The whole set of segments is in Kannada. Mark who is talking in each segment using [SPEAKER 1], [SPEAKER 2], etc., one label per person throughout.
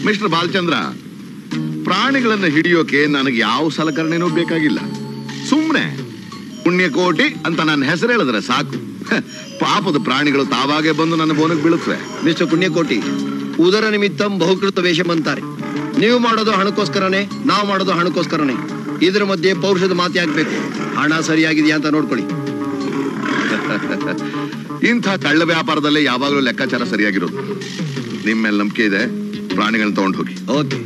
[SPEAKER 1] ಮಿಸ್ಟರ್ ಬಾಲಚಂದ್ರ ಪ್ರಾಣಿಗಳನ್ನ ಹಿಡಿಯೋಕೆ ನನಗೆ ಯಾವ ಸಲಕರಣೆನೂ ಬೇಕಾಗಿಲ್ಲ ಸುಮ್ಮನೆ ಪುಣ್ಯಕೋಟಿ ಅಂತ ನನ್ನ ಹೆಸರು ಹೇಳಿದ್ರೆ ಸಾಕು ಹ, ಪಾಪದ ಪ್ರಾಣಿಗಳು ತಾವಾಗೆ ಬಂದು ನನ್ನ ಬೋನಕ್ಕೆ ಬೀಳುತ್ತವೆ
[SPEAKER 2] ಮಿಸ್ಟರ್ ಪುಣ್ಯಕೋಟಿ ಉದರ ನಿಮಿತ್ತಂ ಬಹುಕೃತ ವೇಷಂ ಅಂತಾರೆ ನೀವು ಮಾಡೋದು ಹಣಕ್ಕೋಸ್ಕರನೇ ನಾವು ಮಾಡೋದು ಹಣಕ್ಕೋಸ್ಕರನೇ ಇದ್ರ ಮಧ್ಯೆ ಪೌರುಷದ ಮಾತಿ ಆಗ್ಬೇಕು ಹಣ ಸರಿಯಾಗಿದೆಯಾ ಅಂತ ನೋಡ್ಕೊಳ್ಳಿ
[SPEAKER 1] ಇಂಥ ಕಳ್ಳ ವ್ಯಾಪಾರದಲ್ಲೇ ಯಾವಾಗಲೂ ಲೆಕ್ಕಾಚಾರ ಸರಿಯಾಗಿರೋದು ನಿಮ್ಮ ಮೇಲೆ ನಂಬಿಕೆ ಇದೆ ಪ್ರಾಣಿಗಳನ್ನ ತಗೊಂಡು ಹೋಗಿ
[SPEAKER 2] ಓಕೆ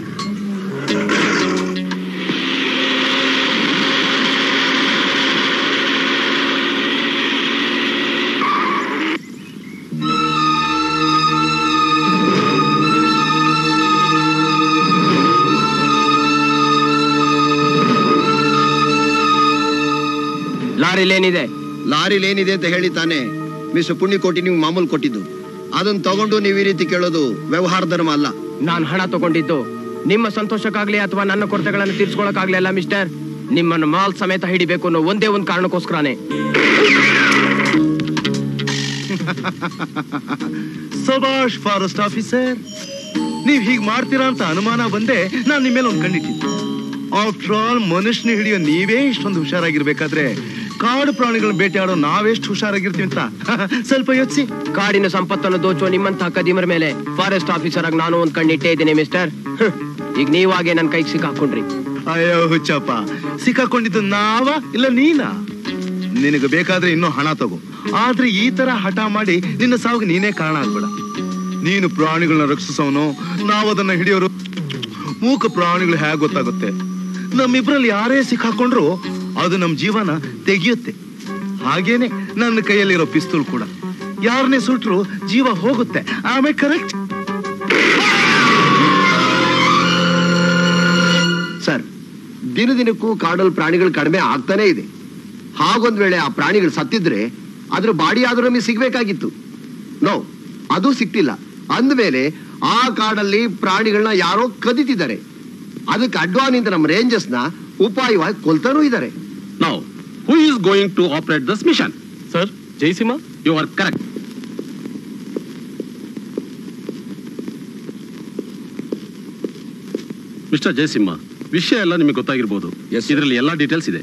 [SPEAKER 3] ಲಾರಿಲೇನಿದೆ
[SPEAKER 2] ಲಾರಿಲಿ ಏನಿದೆ ಅಂತ ಹೇಳಿ ತಾನೆ ಮಿಸ್ಟರ್ ಪುಣ್ಯಕೋಟಿ ನೀವು ಮಾಮೂಲು ಕೊಟ್ಟಿದ್ದು ಅದನ್ನ ತಗೊಂಡು ನೀವು ಈ ರೀತಿ ಕೇಳೋದು ವ್ಯವಹಾರ ಧರ್ಮ ಅಲ್ಲ
[SPEAKER 3] ನಾನು ಹಣ ತಗೊಂಡಿದ್ದು ನಿಮ್ಮ ಸಂತೋಷಕ್ಕಾಗ್ಲಿ ಅಥವಾ ನನ್ನ ಕೊರತೆಗಳನ್ನು ತೀರ್ಸ್ಕೊಳಕ್ಕಾಗ್ಲಿ ಅಲ್ಲ ಮಿಸ್ಟರ್ ನಿಮ್ಮನ್ನು ಮಾಲ್ ಸಮೇತ ಹಿಡಿಬೇಕು ಅನ್ನೋ ಒಂದೇ ಒಂದು ಕಾರಣಕ್ಕೋಸ್ಕರನೇ
[SPEAKER 4] ಸಬಾಷ್ ಫಾರೆಸ್ಟ್ ಆಫೀಸರ್ ನೀವ್ ಹೀಗ್ ಮಾಡ್ತೀರಾ ಅಂತ ಅನುಮಾನ ಬಂದೆ ನಾನ್ ನಿಮ್ಮ ಮೇಲೆ ಒಂದ್ ಕಂಡಿಟ್ಟಿದ್ದೆ ಆಫ್ಟರ್ ಆಲ್ ಮನುಷ್ಯನ ಹಿಡಿಯೋ ನೀವೇ ಇಷ್ಟೊಂದು ಹುಷಾರಾಗಿರ್ಬೇಕಾದ್ರೆ ಕಾಡು ಪ್ರಾಣಿಗಳನ್ನ ಬೇಟೆಯಾಡೋ ನಾವೆಷ್ಟು ಹುಷಾರಾಗಿರ್ತೀವಿ ಅಂತ ಸ್ವಲ್ಪ ಯೋಚಿಸಿ
[SPEAKER 3] ಕಾಡಿನ ಸಂಪತ್ತನ್ನು ದೋಚುವ ನಿಮ್ಮಂತಹ ಕದಿಮರ ಮೇಲೆ ಫಾರೆಸ್ಟ್ ಆಫೀಸರ್ ಆಗಿ ನಾನು ಒಂದ್ ಕಣ್ಣಿಟ್ಟೇ ಇದ್ದೀನಿ ಮಿಸ್ಟರ್ ಹ್ಮ್. ಈಗ ನೀವಾಗೆ ನನ್ನ ಕೈಗೆ ಸಿಕ್ಕಾಕೊಂಡ್ರಿ
[SPEAKER 4] ಅಯ್ಯೋ ಹುಚ್ಚಪ್ಪ ಸಿಕ್ಕಾಕೊಂಡಿದ್ದು ನಾವ ಇಲ್ಲ ನೀನಾ ನಿನಗೆ ಬೇಕಾದ್ರೆ ಇನ್ನೂ ಹಣ ತಗೋ ಆದ್ರೆ ಈ ತರ ಹಠ ಮಾಡಿ ನಿನ್ನ ಸಾವಿಗೆ ನೀನೇ ಕಾರಣ ಆಗ್ಬೇಡ ನೀನು ಪ್ರಾಣಿಗಳನ್ನ ರಕ್ಷಿಸೋನು ನಾವು ಅದನ್ನ ಹಿಡಿಯೋರು ಮೂಕ ಪ್ರಾಣಿಗಳು ಹೇಗೆ ಗೊತ್ತಾಗುತ್ತೆ ನಮ್ಮಿಬ್ರಲ್ಲಿ ಯಾರೇ ಸಿಕ್ಕಾಕೊಂಡ್ರು ಅದು ನಮ್ ಜೀವನ ತೆಗೆಯುತ್ತೆ ಹಾಗೇನೆ ನನ್ನ ಕೈಯಲ್ಲಿರೋ ಪಿಸ್ತೂಲ್ ಕೂಡ ಯಾರನ್ನೇ ಸುಟ್ರು ಜೀವ ಹೋಗುತ್ತೆ ಆಮೇಲೆ ಕರೆಕ್ಟ್
[SPEAKER 2] ಸರ್ ದಿನ ದಿನಕ್ಕೂ ಕಾಡಲ್ಲಿ ಪ್ರಾಣಿಗಳು ಕಡಿಮೆ ಆಗ್ತಾನೆ ಇದೆ ಹಾಗೊಂದ್ ವೇಳೆ ಆ ಪ್ರಾಣಿಗಳು ಸತ್ತಿದ್ರೆ ಅದ್ರ ಬಾಡಿ ಆದ್ರೂ ನಮಗೆ ಸಿಗ್ಬೇಕಾಗಿತ್ತು ನೋ ಅದು ಸಿಕ್ತಿಲ್ಲ ಅಂದಮೇಲೆ ಆ ಕಾಡಲ್ಲಿ ಪ್ರಾಣಿಗಳನ್ನ ಯಾರೋ ಕದಿತಿದ್ದಾರೆ ಅದಕ್ಕೆ ಅಡ್ವಾನಿಂದ ನಮ್ಮ ರೇಂಜರ್ಸ್ನ ಉಪಾಯವಾಗಿ ಕೊಲ್ತಾನೂ ಇದ್ದಾರೆ
[SPEAKER 5] Now, who is going to operate this mission?
[SPEAKER 6] Sir Jaisimha
[SPEAKER 5] You are correct. Mister Jayasimha ವಿಷಯ ಎಲ್ಲ ನಿಮಗೆ ಗೊತ್ತಾಗಿರ್ಬೋದು
[SPEAKER 2] Yes, sir.
[SPEAKER 5] ಇದರಲ್ಲಿ ಎಲ್ಲ ಡೀಟೇಲ್ಸ್ ಇದೆ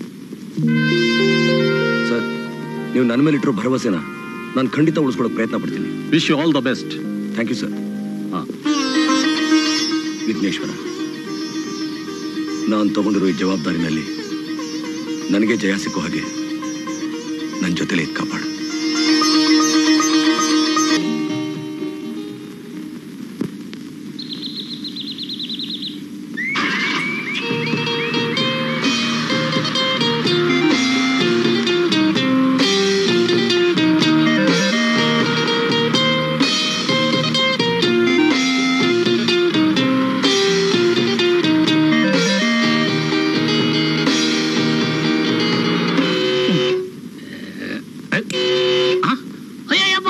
[SPEAKER 7] ಸರ್ ನೀವು ನನ್ನ ಮೇಲೆ ಇಟ್ಟಿರೋ ಭರವಸೆನ ನಾನು ಖಂಡಿತ ಉಳಿಸ್ಕೊಳ್ಳೋಕೆ ಪ್ರಯತ್ನ ಪಡ್ತೀನಿ
[SPEAKER 5] wish you all the best
[SPEAKER 7] thank you sir
[SPEAKER 5] ಹಾ.
[SPEAKER 7] ವಿಘ್ನೇಶ್ವರ ನಾನು ತಗೊಂಡಿರೋ ಈ ಜವಾಬ್ದಾರಿನಲ್ಲಿ ನನಗೆ ಜಯ ಸಿಕ್ಕೋ ಹಾಗೆ ನನ್ನ ಜೊತೆಲೇ ಇದ್ ಕಾಪಾಡು
[SPEAKER 8] ಅಯ್ಯಯ್ಯಪ್ಪ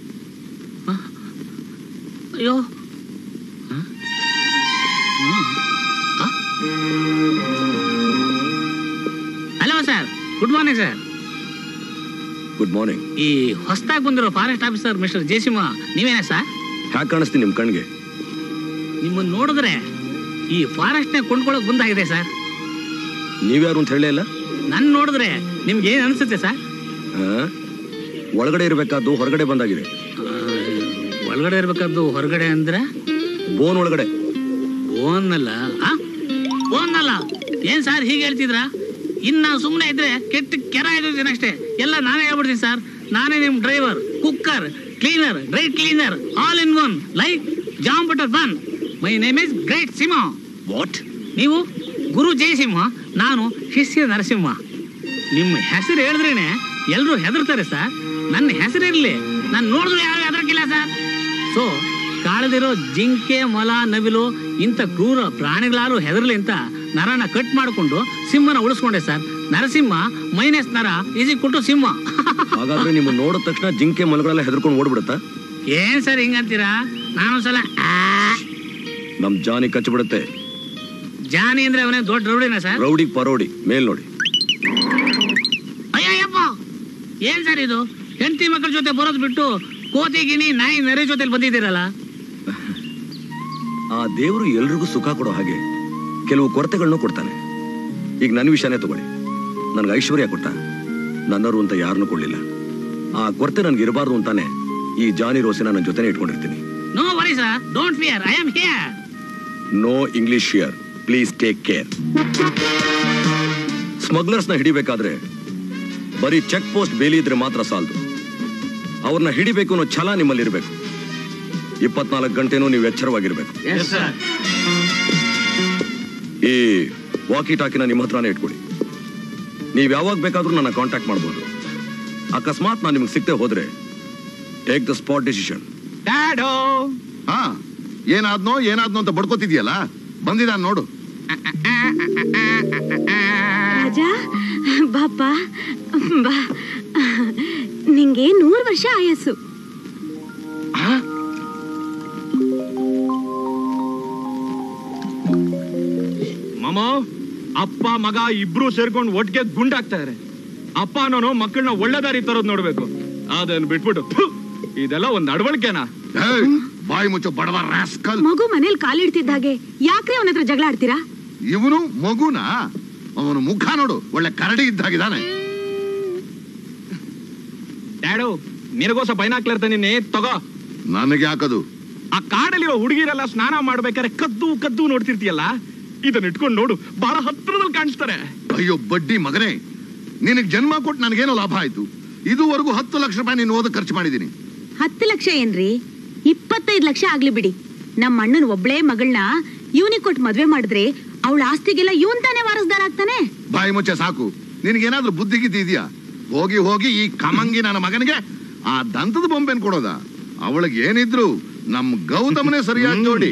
[SPEAKER 8] ಅಯ್ಯೋ hello sir good morning sir
[SPEAKER 7] good morning
[SPEAKER 8] ಈ ಹೊಸದಾಗಿ ಬಂದಿರೋ ಫಾರೆಸ್ಟ್ ಆಫೀಸರ್ ಮಿಸ್ಟರ್ ಜಯಸಿಂಹ ನೀವೇನ ಸರ್
[SPEAKER 7] ಹ್ಯಾಕ್ ಕಾಣಿಸ್ತೀನಿ ನಿಮ್ಮ ಕಣ್ಗೆ
[SPEAKER 8] ನಿಮ್ಮನ್ನ ನೋಡಿದ್ರೆ ಈ ಫಾರೆಸ್ಟ್ನ ಕೊಂಡ್ಕೊಳಕ್ ಬಂದಾಗಿದೆ ಸರ್
[SPEAKER 7] ನೀವ್ಯಾರು ಅಂತ ಹೇಳೇ ಇಲ್ಲ
[SPEAKER 8] ನನ್ ನೋಡಿದ್ರೆ ನಿಮ್ಗೆ ಏನ್ ಅನ್ಸುತ್ತೆ ಸರ್
[SPEAKER 7] ಆ? ಒಳಗಡೆ ಇರಬೇಕಾದ್ದು ಹೊರಗಡೆ ಬಂದಾಗಿದೆ
[SPEAKER 8] ಆ, ಒಳಗಡೆ ಇರ್ಬೇಕಾದ್ದು ಹೊರಗಡೆ ಅಂದ್ರೆ
[SPEAKER 7] ಬೋನ್ ಒಳಗಡೆ
[SPEAKER 8] ಓನ್ನಲ್ಲ ಆ? ಓನ್ನಲ್ಲ ಏನ್ ಸರ್ ಹೀಗೆ ಹೇಳ್ತಿದ್ರ ಇನ್ನ ಸುಮ್ಮನೆ ಇದ್ರೆ ಕೆಟ್ಟ ಕೆರ ಇದ್ದೀನಿ ಅಷ್ಟೇ ಎಲ್ಲ ನಾನೇ ಹೇಳ್ಬಿಡ್ತೀನಿ ಸರ್ ನಾನೇ ನಿಮ್ driver cooker cleaner dry cleaner all in one like jam butter bun my name is great Simha
[SPEAKER 7] what
[SPEAKER 8] ನೀವು ಗುರು ಜಯಸಿಂಹ ನಾನು ಶಿಷ್ಯ ನರಸಿಂಹ ನಿಮ್ಮ ಹೆಸರು ಹೇಳಿದ್ರೇನೆ ಎಲ್ಲರೂ ಹೆದರ್ತಾರೆ ಸರ್ ನನ್ನ ಹೆಸರಿರ್ಲಿ ನಾನು ನೋಡಿದ್ರು ಯಾರು ಹೆದರ್ಕಿಲ್ಲ ಸರ್ ಸೊ ಕಾಳದಿರೋ ಜಿಂಕೆ ಮೊಲ ನವಿಲು ಇಂಥ ಕ್ರೂರ ಪ್ರಾಣಿಗಳಾರು ಹೆದರ್ಲಿ ಅಂತ ನರನ ಕಟ್ ಮಾಡಿಕೊಂಡು ಸಿಂಹನ ಉಳಿಸ್ಕೊಂಡೆ ಸರ್ ನರಸಿಂಹ ಮೈನಸ್ ನರ ಈಸ್ ಟು ಸಿಂಹ
[SPEAKER 7] ಹಾಗಾದ್ರೆ ನಿಮ್ಮ ನೋಡಿದ ತಕ್ಷಣ ಜಿಂಕೆ ಮಲಗಳೆಲ್ಲ ಹೆದರ್ಕೊಂಡು ಓಡ್ಬಿಡುತ್ತಾ
[SPEAKER 8] ಏನ್ ಸರ್ ಹಿಂಗಂತೀರಾ ನಾನೊಂದ್ಸಲ ಆ,
[SPEAKER 7] ನಮ್ ಜಾನಿ ಕಚ್ಚಿಬಿಡುತ್ತೆ
[SPEAKER 8] ಜಾನಿ ಅಂದ್ರೆ ಅವನೇ ದೊಡ್ಡ ರೌಡಿನ ಸರ್
[SPEAKER 7] ರೌಡಿ ಪರೋಡಿ ಮೇಲ್ ನೋಡಿ
[SPEAKER 8] ಅಯ್ಯಯ್ಯಪ್ಪ ಏನ್ ಸರ್ ಇದು ಹೆಂಡತಿ ಮಕ್ಕಳ ಜೊತೆ ಬರೋದ್ ಬಿಟ್ಟು ಕೋತಿ ಗಿಣಿ ನಾಯಿ ನರಿ ಜೊತೆ ಬಂದಿದ್ದೀರಲ್ಲ
[SPEAKER 7] ಆ ದೇವರು ಎಲ್ರಿಗೂ ಸುಖ ಕೊಡೋ ಹಾಗೆ ಕೆಲವು ಕೊರತೆಗಳನ್ನು ಕೊಡ್ತಾನೆ ಈಗ ನನ್ನ ವಿಷಯನೇ ತಗೊಳ್ಳಿ ನನಗೆ ಐಶ್ವರ್ಯ ಕೊಟ್ಟ ನನ್ನವರು ಅಂತ ಯಾರನ್ನೂ ಕೊಡ್ಲಿಲ್ಲ ಆ ಕೊರತೆ ನನಗೆ ಇರಬಾರ್ದು ಅಂತಾನೆ ಈ ಜಾನಿ ರೋಸಿನ ನನ್ನ ಜೊತೆನೇ ಇಟ್ಕೊಂಡಿರ್ತೀನಿ
[SPEAKER 8] no worry sir don't fear I am here
[SPEAKER 7] no English here please take care ಸ್ಮಗ್ಲರ್ಸ್ನ ಹಿಡಿಬೇಕಾದ್ರೆ ಬರೀ ಚೆಕ್ ಪೋಸ್ಟ್ ಬೇಲಿ ಇದ್ರೆ ಮಾತ್ರ ಸಾಲದು ಅವ್ರನ್ನ ಹಿಡಿಬೇಕು ಅನ್ನೋ ಛಲ ನಿಮ್ಮಲ್ಲಿರ್ಬೇಕು ಇಪ್ಪತ್ನಾಲ್ಕು ಗಂಟೆನೂ ನೀವು ಎಚ್ಚರವಾಗಿರ್ಬೇಕು ಈ ವಾಕಿ ಟಾಕಿನ ನಿಮ್ಮ ಹತ್ರನೇ ಇಟ್ಕೊಳ್ಳಿ ನೀವು ಯಾವಾಗ ಬೇಕಾದ್ರೂ ನನ್ನ ಕಾಂಟ್ಯಾಕ್ಟ್ ಮಾಡ್ಬೋದು ಅಕಸ್ಮಾತ್ ನಾನು ನಿಮ್ಗೆ ಸಿಗದೆ ಹೋದ್ರೆ ಟೇಕ್ ದ ಸ್ಪಾಟ್ ಡಿಸಿಷನ್
[SPEAKER 3] ಡ್ಯಾಡೋ
[SPEAKER 1] ಹಾ ಏನಾದ್ನೋ ಏನಾದ್ನೋ ಅಂತ ಬಡ್ಕೋತಿದ್ಯಲ್ಲ ಬಂದಿದ್ದಾನ್ ನೋಡು
[SPEAKER 6] ರಾಜ ಬಾಪ ಬಾ ನಿಂಗೆ ನೂರು ವರ್ಷ ಆಯಸ್ಸು
[SPEAKER 9] ಮಮ ಅಪ್ಪ ಮಗ ಇಬ್ರು ಸೇರ್ಕೊಂಡು ಒಟ್ಟಿಗೆ ಗುಂಡಾಗ್ತಾ ಅಪ್ಪ ನಾನು ಮಕ್ಕಳನ್ನ ಒಳ್ಳೆ ದಾರಿ ತರೋದ್ ನೋಡ್ಬೇಕು ಅದನ್ನ ಬಿಟ್ಬಿಟ್ಟು ಫು, ಇದೆಲ್ಲ ಒಂದ್ ನಡವಳಿಕೆನಾ
[SPEAKER 1] ಏಯ್, ಬಾಯಿ ಮುಚ್ಚೋ ಬಡವ ರಾಸ್ಕಲ್
[SPEAKER 6] ಮಗು ಮನೇಲಿ ಕಾಲಿಡ್ತಿದ್ದ ಹಾಗೆ ಯಾಕ್ರೆ ಅವನ ಹತ್ರ ಜಗಳ ಆಡ್ತೀರಾ
[SPEAKER 1] ಇವನು ಮಗುನ ಅವನು ಮುಖ ನೋಡು ಒಳ್ಳೆ ಕರಡಿ ಇದ್ದಾಗಿದ್ದಾನೆ
[SPEAKER 9] ಡ್ಯಾಡು ನಿನಗೋಸ ಬೈನಾಕ್ಲರ್ ತಂದಿನಿ ತಗೋ
[SPEAKER 1] ನನಗೆ ಹಾಕದು
[SPEAKER 9] ಆ ಕಾಡಲ್ಲಿರೋ ಹುಡುಗಿರೆಲ್ಲ ಸ್ನಾನ ಮಾಡ್ಬೇಕಾದ್ರೆ ಕದ್ದು ಕದ್ದು ನೋಡ್ತಿರ್ತೀಯಲ್ಲ ಇದನ್ನ ಇಟ್ಕೊಂಡು ನೋಡು ಬಹಳ ಹತ್ರದಲ್ಲಿ ಕಾಣಿಸ್ತಾರೆ
[SPEAKER 1] ಅಯ್ಯೋ ಬಡ್ಡಿ ಮಗನೇ ನಿನಗೆ ಜನ್ಮ ಕೊಟ್ಟು ನನಗೇನೋ ಲಾಭ ಆಯ್ತು ಇದುವರೆಗೂ ಹತ್ತು ಲಕ್ಷ ರೂಪಾಯಿ ನೀನು ಓದಕ್ಕೆ ಖರ್ಚು ಮಾಡಿದ್ದೀನಿ
[SPEAKER 6] ಹತ್ತು ಲಕ್ಷ ಏನ್ರಿ ಇಪ್ಪತ್ತೈದು ಲಕ್ಷ ಆಗ್ಲಿ ಬಿಡಿ ನಮ್ಮ ಅಣ್ಣನ ಒಬ್ಳೇ ಮಗಳನ್ನ ಇವನಿಗೆ ಕೊಟ್ಟು ಮದ್ವೆ ಮಾಡಿದ್ರೆ ಅವಳ ಆಸ್ತಿಗೆಲ್ಲ ಇವನ್ ತಾನೇ ವಾರಸ್ದಾರ ಆಗ್ತಾನೆ
[SPEAKER 1] ಬಾಯಿ ಮುಚ್ಚೆ ಸಾಕು ನಿನಗೇನಾದ್ರೂ ಬುದ್ಧಿ ಗಿದ್ದಿ ಇದೆಯಾ ಹೋಗಿ ಹೋಗಿ ಈ ಕಮಂಗಿ ನನ್ನ ಮಗನಿಗೆ ಆ ದಂತದ ಬೊಂಬೆನ್ ಕೊಡೋದ ಅವಳಿಗೆ ಏನಿದ್ರು ನಮ್ ಗೌತಮನೇ ಸರಿಯಾದ ಜೋಡಿ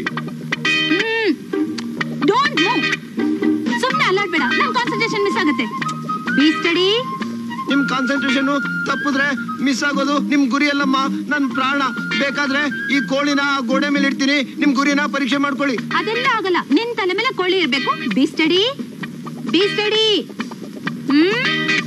[SPEAKER 6] ಡೋಂಟ್ ಮೂವ್ ಸುಮ್ಮನೆ ಅಲ್ಲಾಡ್ಬೇಡ ನಮ್ ಕಾನ್ಸಂಟ್ರೇಷನ್ ಮಿಸ್ ಆಗುತ್ತೆ ಬಿ ಸ್ಟಡಿ
[SPEAKER 2] ನಿಮ್ ಕಾನ್ಸಂಟ್ರೇಷನ್ ತಪ್ಪಿದ್ರೆ ಮಿಸ್ ಆಗೋದು ನಿಮ್ ಗುರಿ ಅಲ್ಲಮ್ಮ ನನ್ ಪ್ರಾಣ ಬೇಕಾದ್ರೆ ಈ ಕೋಳಿನ ಆ ಗೋಡೆ ಮೇಲೆ ಇಡ್ತೀನಿ ನಿಮ್ ಗುರಿನ ಪರೀಕ್ಷೆ ಮಾಡ್ಕೊಳ್ಳಿ
[SPEAKER 6] ಅದೆಲ್ಲ ಆಗಲ್ಲ ನಿನ್ ತಲೆ ಮೇಲೆ ಕೊಳ್ಳಿ ಇರ್ಬೇಕು be steady be steady hmm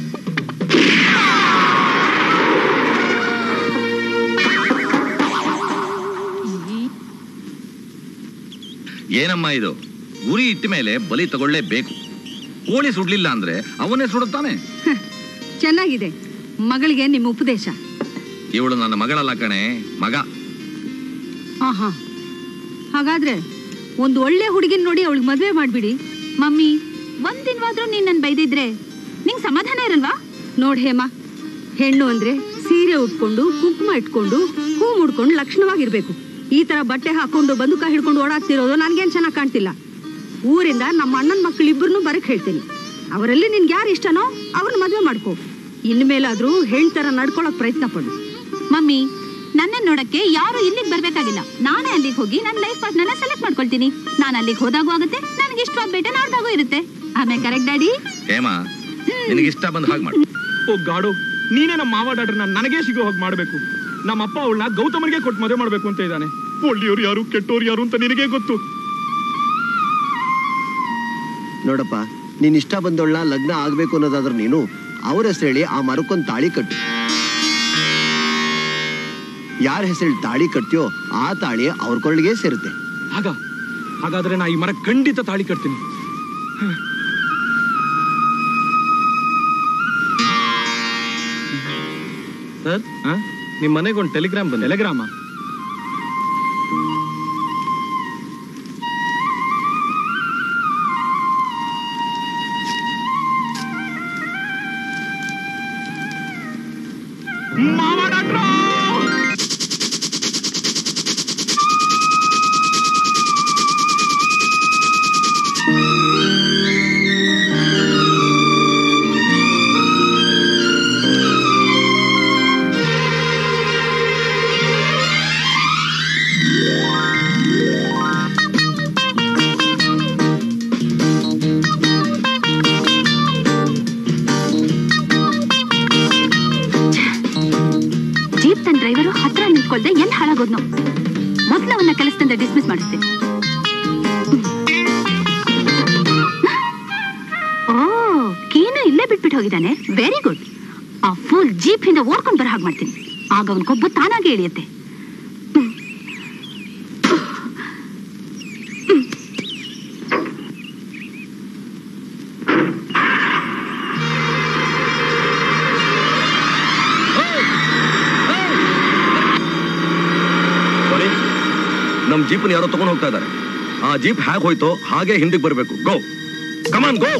[SPEAKER 10] ಏನಮ್ಮ ಇದು ಗುರಿ ಇಟ್ಟ ಮೇಲೆ ಬಲಿ ತಗೊಳ್ಳೇಬೇಕು ಕೋಳಿ ಸುಡ್ಲಿಲ್ಲ ಅಂದ್ರೆ ಅವನೇ ಸುಡುತ್ತಾನೆ
[SPEAKER 6] ಚೆನ್ನಾಗಿದೆ ಮಗಳಿಗೆ ನಿಮ್ಮ ಉಪದೇಶ
[SPEAKER 10] ಇವಳು ನನ್ನ ಮಗಳಲ್ಲ ಕಣೆ ಮಗ
[SPEAKER 6] ಆಹಾ ಹಾಗಾದ್ರೆ ಒಂದು ಒಳ್ಳೆ ಹುಡುಗಿನ ನೋಡಿ ಅವಳಿಗೆ ಮದ್ವೆ ಮಾಡ್ಬಿಡಿ ಮಮ್ಮಿ ಒಂದಿನವಾದ್ರೂ ನೀನ್ ನನ್ ಬೈದಿದ್ರೆ ನಿಂಗ್ ಸಮಾಧಾನ ಇರಲ್ವಾ ನೋಡ್ ಹೇಮ ಹೆಣ್ಣು ಅಂದ್ರೆ ಸೀರೆ ಉಟ್ಕೊಂಡು ಕುಂಕುಮ ಇಟ್ಕೊಂಡು ಹೂ ಮುಡ್ಕೊಂಡು ಲಕ್ಷಣವಾಗಿರ್ಬೇಕು ಈ ತರ ಬಟ್ಟೆ ಹಾಕೊಂಡು ಬಂದೂಕ ಹಿಡ್ಕೊಂಡು ಓಡಾಡ್ತಿರೋದು ನನ್ಗೇನ್ ಚೆನ್ನಾಗ್ ಕಾಣ್ತಿಲ್ಲ ಊರಿಂದ ನಮ್ಮ ಅಣ್ಣನ ಮಕ್ಳು ಇಬ್ಬರನ್ನು ಬರಕ್ ಹೇಳ್ತೀನಿ ಅವರಲ್ಲಿ ನಿನ್ಗೆ ಯಾರು ಇಷ್ಟನೋ ಅವ್ರನ್ನ ಮದ್ವೆ ಮಾಡ್ಕೋ ಇನ್ಮೇಲಾದ್ರೂ ಹೆಣ್ ತರ ನಡ್ಕೊಳಕ್ ಪ್ರಯತ್ನ ಪಡು ಮಮ್ಮಿ ನನ್ನ ನೋಡಕ್ಕೆ ಯಾರು ಇಲ್ಲಿಗೆ ಬರ್ಬೇಕಾಗಿಲ್ಲ ನಾನೇ ಅಲ್ಲಿಗೆ ಹೋಗಿ ನನ್ನ ಲೈಫ್ ಪಾರ್ಟ್ನರ್ನ ಸೆಲೆಕ್ಟ್ ಮಾಡ್ಕೊಳ್ತೀನಿ ನಾನು ಅಲ್ಲಿಗೆ ಹೋದಾಗೂ ಆಗುತ್ತೆ ನನಗೆ ಇಷ್ಟವಾದ ಬೇಟೆ ನಾಡ್ದಾಗೂ ಇರುತ್ತೆ ಆಮೇಲೆ ಕರೆಕ್ಟ್ ಡ್ಯಾಡಿ
[SPEAKER 10] ಹೇಮ ನಿನಗೆ ಇಷ್ಟ ಬಂದ ಹಾಗೆ ಮಾಡು
[SPEAKER 9] ಓ ಗಾಡು ನೀನೇ ನಮ್ಮ ಮಾವ ಡಾಕ್ಟರ್ನ ನನಗೆ ಸಿಗೋ ಹೋಗಿ ಮಾಡ್ಬೇಕು ನಮ್ಮ ಅಪ್ಪ ಅವಳನ್ನ ಗೌತಮನಿಗೆ ಕೊಟ್ಟು ಮದುವೆ ಮಾಡ್ಬೇಕು ಅಂತ ಇದ್ದಾನೆ ಒಳ್ಳೆಯವ್ರು ಯಾರು ಕೆಟ್ಟೋರು ಯಾರು ಅಂತ ನಿನಗೆ ಗೊತ್ತು
[SPEAKER 2] ನೋಡಪ್ಪ ನೀನ್ ಇಷ್ಟ ಬಂದವಳ ಲಗ್ನ ಆಗ್ಬೇಕು ಅನ್ನೋದಾದ್ರೆ ನೀನು ಅವ್ರ ಹೆಸರು ಹೇಳಿ ಆ ಮರಕ್ಕೊಂದ್ ತಾಳಿ ಕಟ್ಟು ಯಾರ ಹೆಸರು ತಾಳಿ ಕಟ್ತೀಯೋ ಆ ತಾಳಿ ಅವ್ರ ಕೊಳ್ಳಿಗೆ ಸೇರುತ್ತೆ
[SPEAKER 9] ಆಗ ಹಾಗಾದ್ರೆ ನಾ ಈ ಮರ ಖಂಡಿತ ತಾಳಿ ಕಟ್ತೀನಿ
[SPEAKER 5] ಸರ್ ನಿಮ್ಮ ಮನೆಗೆ ಒಂದು ಟೆಲಿಗ್ರಾಮ್ ಬಂದ
[SPEAKER 9] ಟೆಲಿಗ್ರಾಮ ಮಾವ ಡಾಕ್ಟ್ರು!
[SPEAKER 6] ಜೀಪ್ ತನ್ನ ಡ್ರೈವರು ಹತ್ರ ನಿಂತ್ಕೊಳ್ದೆ ಎಲ್ಲಿ ಹಾಳಾಗೋದ್ನು ಮೊದ್ಲು ಅವನ್ನ ಕೆಲಸದಿಂದ ಡಿಸ್ಮಿಸ್ ಮಾಡಿಸ್ತೆ ಓ ಕೀನು ಇಲ್ಲೇ ಬಿಟ್ಬಿಟ್ಟು ಹೋಗಿದ್ದಾನೆ ವೆರಿ ಗುಡ್ ಆ ಫುಲ್ ಜೀಪ್ ಹಿಂದೆ ಓಡ್ಕೊಂಡು ಬರೋ ಹಾಗೆ ಮಾಡ್ತೀನಿ ಆಗ ಅವನ ಕೊಬ್ಬು ತಾನಾಗೆ ಇಳಿಯುತ್ತೆ
[SPEAKER 7] ನನ್ನ ಜೀಪನ್ ಯಾರೋ ತಗೊಂಡು ಹೋಗ್ತಾ ಇದ್ದಾರೆ ಆ ಜೀಪ್ ಹೇಗೆ ಹೋಯ್ತೋ ಹಾಗೆ ಹಿಂದಕ್ಕೆ ಬರಬೇಕು ಗೋ ಕಮಾನ್ ಗೋ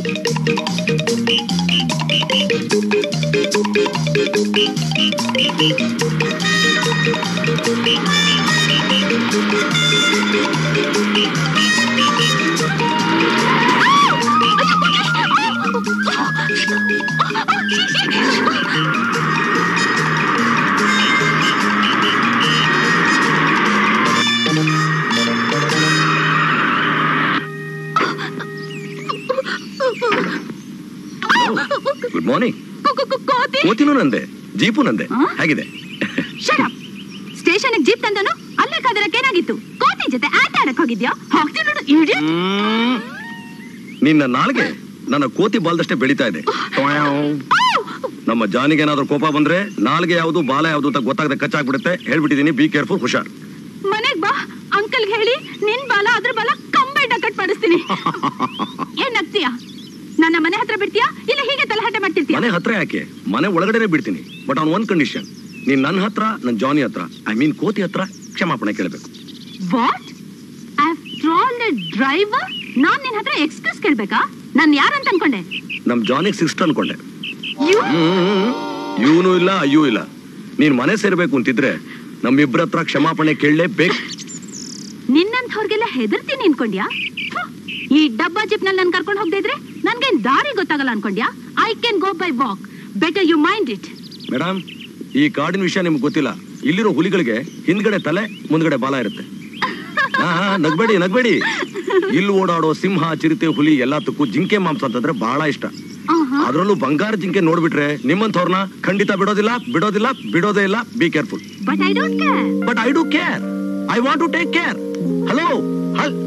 [SPEAKER 7] ಗುಡ್ ಮಾರ್ನಿಂಗ್
[SPEAKER 6] ಕೋತಿ
[SPEAKER 7] ಕೋತಿನೂ ನಂದೆ ಜೀಪು ನಂದೆ ಹೇಗಿದೆ
[SPEAKER 6] ಸ್ಟೇಷನ್ ಜೀಪ್ ತಂದನು ಅಲ್ಲೇ ಕದರಕ್ಕೆ ಏನಾಗಿತ್ತು ಕೋತಿ ಜೊತೆ ಆಟ ಆಡಕ್ ಹೋಗಿದ್ಯಾ ಹೋಗ್ತೀನಿ ನೋಡು ಇಡಿ
[SPEAKER 7] ನಿನ್ನ ನಾಲ್ಗೆ ನನ್ನ ಕೋತಿ ಬಾಲ್ದಷ್ಟೇ ಬೆಳೀತಾ ಇದೆ ನಮ್ಮ ಜಾನಿಗೆ ಏನಾದ್ರೂ ಕೋಪ ಬಂದ್ರೆ ನಾಲ್ಗೆ ಯಾವುದು ಬಾಲ ಯಾವುದು ಅಂತ ಗೊತ್ತಾಗದೆ ಕಚ್ಚಾಗ್ಬಿಡುತ್ತೆ ಹೇಳ್ಬಿಟ್ಟಿದೀನಿ ಬಿ ಕೇರ್ಫುಲ್ ಹುಷಾರ್
[SPEAKER 6] ಮನೆಗ್ ಬಾ ಅಂಕಲ್ ಹೇಳಿ ನಿನ್ ಬಾಲ ಅದ್ರ ಬಾಲ ಕಂಬೈಂಡ್ ಕಟ್ ಮಾಡಿಸ್ತೀನಿ ಏನ್ ನಗ್ತೀಯಾ ನನ್ನ ಮನೆ ಹತ್ರ ಬಿಡ್ತೀಯಾ ಇಲ್ಲ ಹೀಗೆ ತಲಹಟೆ ಮಾಡ್ತಿರ್ತೀಯ
[SPEAKER 7] ಮನೆ ಹತ್ರ ಯಾಕೆ ಮನೆ ಒಳಗಡೆನೆ ಬಿಡ್ತೀನಿ ಬಟ್ ಆನ್ ಒನ್ ಕಂಡೀಷನ್ ನೀನ್ ನನ್ನ ಹತ್ರ ನನ್ನ ಜಾನಿ ಹತ್ರ ಐ ಮೀನ್ ಕೋತಿ ಹತ್ರ ಕ್ಷಮಾಪಣೆ ಕೇಳಬೇಕು
[SPEAKER 6] what after all the driver ನಾನ್ ನಿನ್ ಹತ್ರ ಎಕ್ಸ್ಕ್ಯೂಸ್ ಕೇಳ್ಬೇಕಾ ನಾನ್ ಯಾರಂತ ಅನ್ಕೊಂಡೆ
[SPEAKER 7] ನಮ್ ಜಾನಿಗೆ ಸಿಕ್ಸ್ಟ್ ಅನ್ಕೊಂಡೆ
[SPEAKER 6] You?
[SPEAKER 7] ಇವನು ಇಲ್ಲ ಅಯ್ಯೂ ಇಲ್ಲ ನೀನ್ ಮನೆ ಸೇರ್ಬೇಕು ಅಂತಿದ್ರೆ ನಮ್ಮಿಬ್ರ ಹತ್ರ ಕ್ಷಮಾಪಣೆ ಕೇಳಲೇಬೇಕು
[SPEAKER 6] ನಿನ್ನಂಥವ್ರಿಗೆಲ್ಲ ಹೆದರ್ತೀನಿ ಅನ್ಕೊಂಡ್ಯಾ ಥು, ಈ ಡಬ್ಬಾ ಜಿಪ್ ನಲ್ಲಿ ನನ್ ಕರ್ಕೊಂಡು ಹೋಗದೆ ಇದ್ರೆ ನನ್ಗೇನ್ ದಾರಿ ಗೊತ್ತಾಗಲ್ಲ ಅನ್ಕೊಂಡ್ಯಾ I can go by walk better you mind it
[SPEAKER 7] madam ಈ ಕಾಡಿನ ವಿಷಯ ನಿಮ್ಗೆ ಗೊತ್ತಿಲ್ಲ ಇಲ್ಲಿರೋ ಹುಲಿಗಳಿಗೆ ಹಿಂದ್ಗಡೆ ತಲೆ ಮುಂದ್ಗಡೆ ಬಾಲ ಇರುತ್ತೆ ಹಾ ಹಾ, ನಗ್ಬೇಡಿ ನಗ್ಬೇಡಿ ಇಲ್ಲಿ ಓಡಾಡೋ ಸಿಂಹ ಚಿರತೆ ಹುಲಿ ಎಲ್ಲದಕ್ಕೂ ಜಿಂಕೆ ಮಾಂಸ ಅಂತಂದ್ರೆ ಬಹಳ ಇಷ್ಟ ಅದ್ರಲ್ಲೂ ಬಂಗಾರ ಜಿಂಕೆ ನೋಡ್ಬಿಟ್ರೆ ನಿಮ್ಮಂಥವ್ರನ್ನ ಖಂಡಿತ ಬಿಡೋದಿಲ್ಲ ಬಿಡೋದಿಲ್ಲ ಬಿಡೋದೇ ಇಲ್ಲ be careful
[SPEAKER 6] but I don't care
[SPEAKER 7] but I do care I want to take care hello ಹಲ್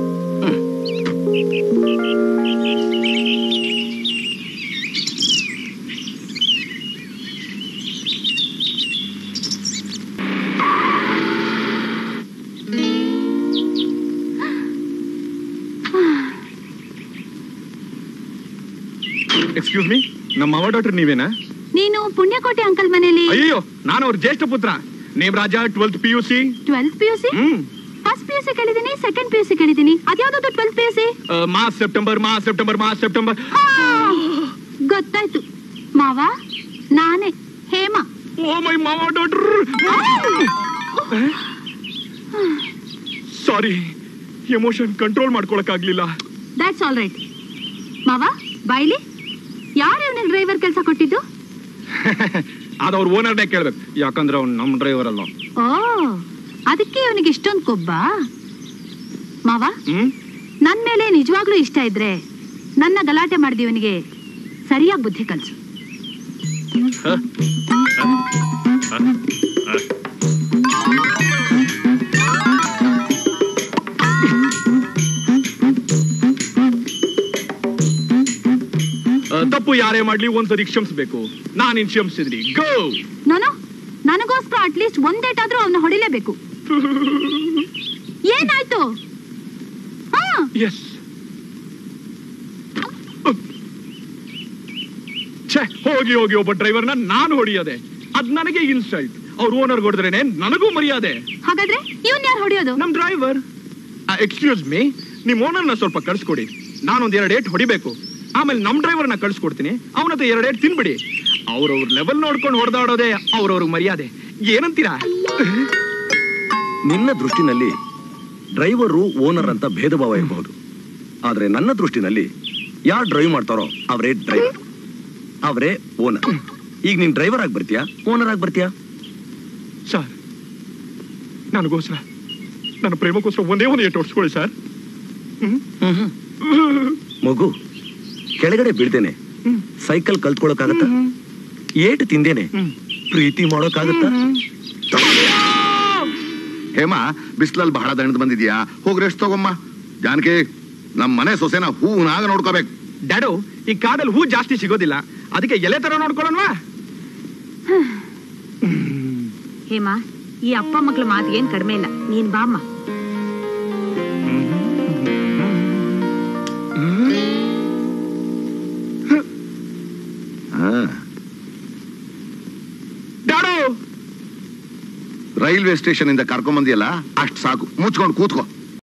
[SPEAKER 9] ಎಕ್ಸ್ಕ್ಯೂಸ್ ಮೀ ನಮ್ಮ ಅವ ಡಾಕ್ಟರ್ ನೀವೇನಾ
[SPEAKER 6] ನೀನು ಪುಣ್ಯಕೋಟೆ ಅಂಕಲ್ ಮನೇಲಿ
[SPEAKER 9] ಅಯ್ಯೋ ನಾನು ಅವ್ರ ಜ್ಯೇಷ್ಠ ಪುತ್ರ name Raja twelfth P U C
[SPEAKER 6] twelfth P U C
[SPEAKER 9] hmm
[SPEAKER 6] first P U C ಕೇಳಿದೀನಿ ಸೆಕೆಂಡ್ ಪಿ ಯು ಸಿ ಕೇಳಿದೀನಿ ಅದ್ಯಾವ್ದು twelfth P U C
[SPEAKER 9] March September March September March September
[SPEAKER 6] ಗೊತ್ತಾಯ್ತು ಮಾವ ನಾನೇ ಹೇಮಾ
[SPEAKER 9] ಓ ಮೈ ಮಾವ ಡಾಕ್ಟರ್ ಸಾರಿ ಎಮೋಷನ್ ಕಂಟ್ರೋಲ್ ಮಾಡ್ಕೊಳಕ್ಕಾಗ್ಲಿಲ್ಲ
[SPEAKER 6] ದಟ್ಸ್ ಆಲ್ ರೈಟ್ ಮಾವ ಬಾಯ್ಲಿ ಯಾರು ಇವನಿಗೆ ಡ್ರೈವರ್ ಕೆಲಸ ಕೊಟ್ಟಿದ್ದು
[SPEAKER 9] ಅದು ಅವ್ರ ಓನರ್ನೇ ಕೇಳ್ಬೇಕು ಯಾಕಂದ್ರೆ ಅವ್ನು ನಮ್ ಡ್ರೈವರ್ ಅಲ್ಲ
[SPEAKER 6] ಓ ಅದಕ್ಕೆ ಇವನಿಗೆ ಇಷ್ಟೊಂದು ಕೊಬ್ಬ ಮಾವ
[SPEAKER 9] ಹ್ಮ್
[SPEAKER 6] ನನ್ ಮೇಲೆ ನಿಜವಾಗ್ಲೂ ಇಷ್ಟ ಇದ್ರೆ ನನ್ನ ಗಲಾಟೆ ಮಾಡಿದ ಇವನಿಗೆ ಸರಿಯಾಗಿ ಬುದ್ಧಿ ಕಲ್ಸು
[SPEAKER 9] ಆ, ತಪ್ಪು ಯಾರೇ ಮಾಡ್ಲಿ ಒಂದ್ಸರಿ ಕ್ಷಮಿಸ್ಬೇಕು ನಾನಿನ್ ಕ್ಷಮಿಸಿದ್ರಿ ಗೋ
[SPEAKER 6] ನಾನು ನನಗೋಸ್ಕರ ಅಟ್ಲೀಸ್ಟ್ ಒಂದೇಟಾದ್ರೂ ಅವನ್ನ ಹೊಡಿಲೇಬೇಕು ಏನಾಯ್ತು ಹಾ
[SPEAKER 9] ಎಸ್ ಛೇ ಹೋಗಿ ಹೋಗಿ ಒಬ್ಬ ಡ್ರೈವರ್ನ ನಾನು ಹೊಡಿಯೋದೆ ಅದ್ ನನಗೆ ಇನ್ಸಲ್ಟ್ ಅವ್ರ ಓನರ್ ಹೊಡೆದ್ರೇನೆ ನನಗೂ ಮರ್ಯಾದೆ
[SPEAKER 6] ಹಾಗಾದ್ರೆ ಇವನ್ ಯಾರು ಹೊಡಿಯೋದು
[SPEAKER 9] ನಮ್ ಡ್ರೈವರ್ ಎಕ್ಸ್ಕ್ಯೂಸ್ ಮೀ ನಿಮ್ ಓನರ್ನ ಸ್ವಲ್ಪ ಕಳ್ಸ್ಕೊಡಿ ನಾನೊಂದ್ ಎರಡು ಏಟ್ ಹೊಡಿಬೇಕು ಆಮೇಲೆ ನಮ್ ಡ್ರೈವರ್ನ ಕಳ್ಸ್ಕೊಡ್ತೀನಿ ಅವನತ್ರ ಎರಡು ಏಟ್ ತಿನ್ಬಿಡಿ ಅವ್ರವ್ರ ಲೆವೆಲ್ ನೋಡ್ಕೊಂಡು ಹೊಡೆದಾಡೋದೇ ಅವ್ರವ್ರ ಮರ್ಯಾದೆ ಏನಂತೀರಾ
[SPEAKER 7] ನಿನ್ನ ದೃಷ್ಟಿನಲ್ಲಿ ಡ್ರೈವರು ಓನರ್ ಅಂತ ಭೇದ ಭಾವ ಇರಬಹುದು ಆದ್ರೆ ನನ್ನ ದೃಷ್ಟಿನಲ್ಲಿ ಯಾರು ಡ್ರೈವ್ ಮಾಡ್ತಾರೋ ಅವರೇ ಡ್ರೈವರ್ ಅವರೇ ಓನರ್ ಈಗ ನೀನ್ ಡ್ರೈವರ್ ಆಗಿ ಬರ್ತೀಯಾ ಓನರ್ ಆಗಿ ಬರ್ತೀಯಾ
[SPEAKER 9] ಸರ್ ನನಗೋಸ್ಕರ ನನ್ನ ಪ್ರೇಮಕ್ಕೋಸ್ಕರ ಒಂದೇ ಒಂದು ಏಟ್ ಹೊಡ್ಸ್ಕೊಳ್ಳಿ ಸರ್
[SPEAKER 7] ಮಗು ಕೆಳಗಡೆ ಬೀಳ್ದೇನೆ ಸೈಕಲ್ ಕಲ್ತ್ಕೊಳಕ್ಕಾಗತ್ತ ಏಟು ತಿಂದೇನೆ ಪ್ರೀತಿ ಮಾಡೋಕ್ಕಾಗತ್ತಾ
[SPEAKER 1] ಹೇಮ ಬಿಸ್ಲಲ್ಲಿ ಬಹಳ ದಣದ್ ಬಂದಿದ್ಯಾ ಹೋಗಿ ರೆಸ್ಟ್ ತಗೊಮ್ಮ ಜಾನಕಿ ನಮ್ ಮನೆ ಸೊಸೆನ ಹೂನಾಗ ನೋಡ್ಕೋಬೇಕು
[SPEAKER 9] ಡ್ಯಾಡು ಈ ಕಾಡಲ್ಲಿ ಹೂ ಜಾಸ್ತಿ ಸಿಗೋದಿಲ್ಲ ಅದಕ್ಕೆ ಎಲೆ ತರ ನೋಡ್ಕೊಳ್ಳೋಣವಾ
[SPEAKER 6] ಹೇಮಾ ಈ ಅಪ್ಪ ಮಕ್ಳ ಮಾತಿಗೇನ್ ಕಡಿಮೆ ಇಲ್ಲ ನೀನ್ ಬಾಮ್ಮ
[SPEAKER 9] ಡ್ಯಾಡು
[SPEAKER 1] ರೈಲ್ವೆ ಸ್ಟೇಷನ್ ಇಂದ ಕರ್ಕೊಂಬಂದಿಯಲ್ಲ ಅಷ್ಟು ಸಾಕು ಮುಚ್ಕೊಂಡು ಕೂತ್ಕೋ